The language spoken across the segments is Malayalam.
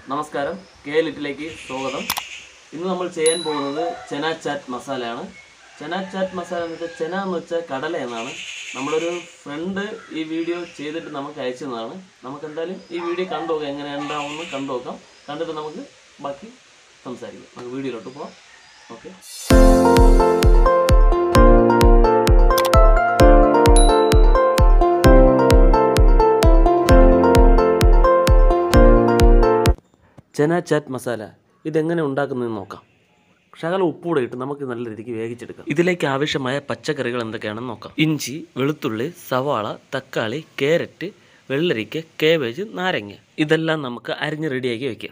നമസ്കാരം കെ ലിറ്റിലേക്ക് സ്വാഗതം ഇന്ന് നമ്മൾ ചെയ്യാൻ പോകുന്നത് ചെന ചാറ്റ് മസാലയാണ് ചെന ചാറ്റ് മസാല എന്ന് വെച്ചാൽ ചെന എന്ന് വെച്ചാൽ കടല എന്നാണ് നമ്മളൊരു ഫ്രണ്ട് ഈ വീഡിയോ ചെയ്തിട്ട് നമുക്ക് അയച്ചു തന്നതാണ് നമുക്ക് എന്തായാലും ഈ വീഡിയോ കണ്ടു നോക്കാം എങ്ങനെ ഉണ്ടാവുമെന്ന് കണ്ടു നോക്കാം കണ്ടിട്ട് നമുക്ക് ബാക്കി സംസാരിക്കാം നമുക്ക് വീഡിയോയിലോട്ട് പോവാം ഓക്കെ ചെന ചാറ്റ് മസാല ഇതെങ്ങനെ ഉണ്ടാക്കുന്നതെന്ന് നോക്കാം ശകലം ഉപ്പൂടെ ഇട്ട് നമുക്ക് നല്ല രീതിക്ക് വേവിച്ചെടുക്കാം ഇതിലേക്ക് ആവശ്യമായ പച്ചക്കറികൾ എന്തൊക്കെയാണെന്ന് നോക്കാം ഇഞ്ചി വെളുത്തുള്ളി സവാള തക്കാളി ക്യാരറ്റ് വെള്ളരിക്ക കേബേജ് നാരങ്ങ ഇതെല്ലാം നമുക്ക് അരിഞ്ഞ് റെഡിയാക്കി വെക്കാം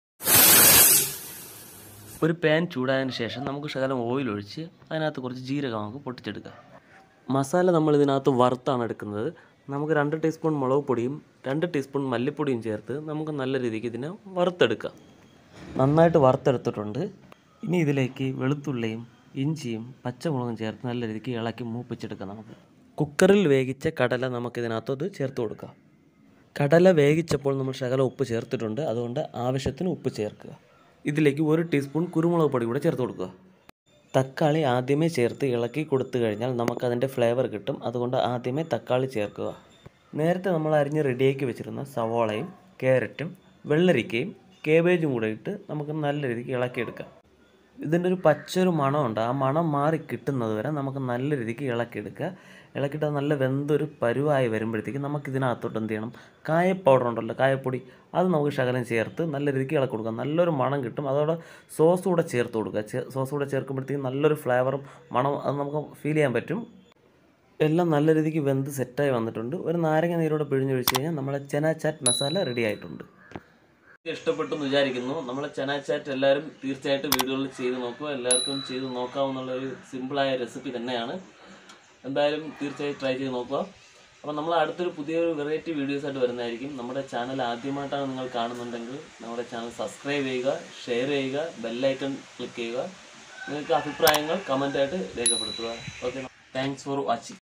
ഒരു പാൻ ചൂടായതിനു ശേഷം നമുക്ക് ശകലം ഓയിൽ ഒഴിച്ച് അതിനകത്ത് കുറച്ച് ജീരകം നമുക്ക് പൊട്ടിച്ചെടുക്കാം മസാല നമ്മൾ ഇതിനകത്ത് വറുത്താണ് എടുക്കുന്നത് നമുക്ക് രണ്ട് ടീസ്പൂൺ മുളക് പൊടിയും രണ്ട് ടീസ്പൂൺ മല്ലിപ്പൊടിയും ചേർത്ത് നമുക്ക് നല്ല രീതിക്ക് ഇതിനെ വറുത്തെടുക്കാം നന്നായിട്ട് വറുത്തെടുത്തിട്ടുണ്ട് ഇനി ഇതിലേക്ക് വെളുത്തുള്ളിയും ഇഞ്ചിയും പച്ചമുളകും ചേർത്ത് നല്ല രീതിക്ക് ഇളക്കി മൂപ്പിച്ചെടുക്കാം നമുക്ക് കുക്കറിൽ വേവിച്ച കടല നമുക്കിതിനകത്തോട്ട് ചേർത്ത് കൊടുക്കാം കടല വേവിച്ചപ്പോൾ നമ്മൾ ശകലം ഉപ്പ് ചേർത്തിട്ടുണ്ട് അതുകൊണ്ട് ആവശ്യത്തിന് ഉപ്പ് ചേർക്കുക ഇതിലേക്ക് ഒരു ടീസ്പൂൺ കുരുമുളക് പൊടി കൂടെ ചേർത്ത് കൊടുക്കുക തക്കാളി ആദ്യമേ ചേർത്ത് ഇളക്കി കൊടുത്തു കഴിഞ്ഞാൽ നമുക്കതിൻ്റെ ഫ്ലേവർ കിട്ടും അതുകൊണ്ട് ആദ്യമേ തക്കാളി ചേർക്കുക നേരത്തെ നമ്മൾ അരിഞ്ഞ് റെഡിയാക്കി വെച്ചിരുന്ന സവോളയും ക്യാരറ്റും വെള്ളരിക്കയും കേബേജും കൂടെ ഇട്ട് നമുക്ക് നല്ല രീതിക്ക് ഇളക്കിയെടുക്കാം ഇതിൻ്റെ ഒരു പച്ചൊരു മണമുണ്ട് ആ മണം മാറി കിട്ടുന്നത് വരെ നമുക്ക് നല്ല രീതിക്ക് ഇളക്കിയെടുക്കുക ഇളക്കിയിട്ട് അത് നല്ല വെന്തൊരു പരുവായി വരുമ്പോഴത്തേക്ക് നമുക്ക് ഇതിനകത്തോട്ട് എന്ത് ചെയ്യണം കായ പൗഡർ ഉണ്ടല്ലോ കായപ്പൊടി അത് നമുക്ക് ശകലം ചേർത്ത് നല്ല രീതിക്ക് ഇളക്കി കൊടുക്കാം നല്ലൊരു മണം കിട്ടും അതോടെ സോസ് കൂടെ ചേർത്ത് കൊടുക്കുക ചേ- സോസ് കൂടെ ചേർക്കുമ്പോഴത്തേക്ക് നല്ലൊരു ഫ്ലേവറും മണം അത് നമുക്ക് ഫീൽ ചെയ്യാൻ പറ്റും എല്ലാം നല്ല രീതിക്ക് വെന്ത് സെറ്റായി വന്നിട്ടുണ്ട് ഒരു നാരങ്ങ നീരോടെ പിഴിഞ്ഞൊഴിച്ച് കഴിഞ്ഞാൽ നമ്മളെ ചെന ചാറ്റ് മസാല റെഡി ആയിട്ടുണ്ട് ഇഷ്ടപ്പെട്ടു എന്ന് വിചാരിക്കുന്നു നമ്മളെ ചെന ചാറ്റ് എല്ലാവരും തീർച്ചയായിട്ടും വീഡിയോയിൽ ചെയ്ത് നോക്കുക എല്ലാവർക്കും ചെയ്ത് നോക്കാവുന്ന ഒരു സിമ്പിളായ റെസിപ്പി തന്നെയാണ് എന്തായാലും തീർച്ചയായും ട്രൈ ചെയ്ത് നോക്കുക അപ്പോൾ നമ്മൾ അടുത്തൊരു പുതിയൊരു വെറൈറ്റി വീഡിയോസ് ആയിട്ട് വരുന്നതായിരിക്കും നമ്മുടെ ചാനൽ ആദ്യമായിട്ടാണ് നിങ്ങൾ കാണുന്നുണ്ടെങ്കിൽ നമ്മുടെ ചാനൽ സബ്സ്ക്രൈബ് ചെയ്യുക ഷെയർ ചെയ്യുക ബെല്ലൈക്കൺ ക്ലിക്ക് ചെയ്യുക നിങ്ങൾക്ക് അഭിപ്രായങ്ങൾ കമൻ്റായിട്ട് രേഖപ്പെടുത്തുക ഓക്കെ താങ്ക്സ് ഫോർ വാച്ചിങ്